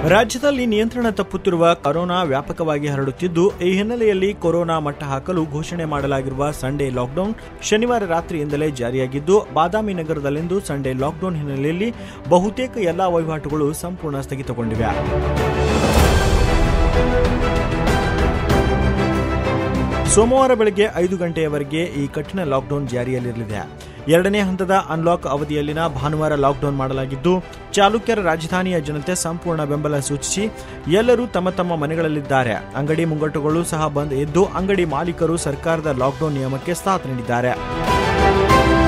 ರಾಜ್ಯದಲ್ಲಿ ನಿಯಂತ್ರಣ ತಪ್ಪುತ್ತಿರುವ ಕೊರೋನಾ ವ್ಯಾಪಕವಾಗಿ ಹರಡುತ್ತಿದ್ದು ಈ ಹಿನ್ನೆಲೆಯಲ್ಲಿ ಕೊರೋನಾ ಮಟ್ಟ ಹಾಕಲು ಘೋಷಣೆ ಮಾಡಲಾಗಿರುವ ಸಂಡೇ ಲಾಕ್ಡೌನ್ ಶನಿವಾರ ರಾತ್ರಿಯಿಂದಲೇ ಜಾರಿಯಾಗಿದ್ದು ಬಾದಾಮಿ ನಗರದಲ್ಲಿಂದು ಸಂಡೇ ಲಾಕ್ಡೌನ್ ಹಿನ್ನೆಲೆಯಲ್ಲಿ ಬಹುತೇಕ ಎಲ್ಲಾ ವಹಿವಾಟುಗಳು ಸಂಪೂರ್ಣ ಸ್ಥಗಿತಗೊಂಡಿವೆ ಸೋಮವಾರ ಬೆಳಗ್ಗೆ ಐದು ಗಂಟೆಯವರೆಗೆ ಈ ಕಠಿಣ ಲಾಕ್ಡೌನ್ ಜಾರಿಯಲ್ಲಿರಲಿದೆ ಎರಡನೇ ಹಂತದ ಅನ್ಲಾಕ್ ಅವಧಿಯಲ್ಲಿನ ಭಾನುವಾರ ಲಾಕ್ಡೌನ್ ಮಾಡಲಾಗಿದ್ದು ಚಾಲುಕ್ಯರ ರಾಜಧಾನಿಯ ಜನತೆ ಸಂಪೂರ್ಣ ಬೆಂಬಲ ಸೂಚಿಸಿ ಎಲ್ಲರೂ ತಮ್ಮ ತಮ್ಮ ಮನೆಗಳಲ್ಲಿದ್ದಾರೆ ಅಂಗಡಿ ಮುಂಗಟ್ಟುಗಳು ಸಹ ಬಂದ್ ಇದ್ದು ಅಂಗಡಿ ಮಾಲೀಕರು ಸರ್ಕಾರದ ಲಾಕ್ಡೌನ್ ನಿಯಮಕ್ಕೆ ಸಾಥ್ ನೀಡಿದ್ದಾರೆ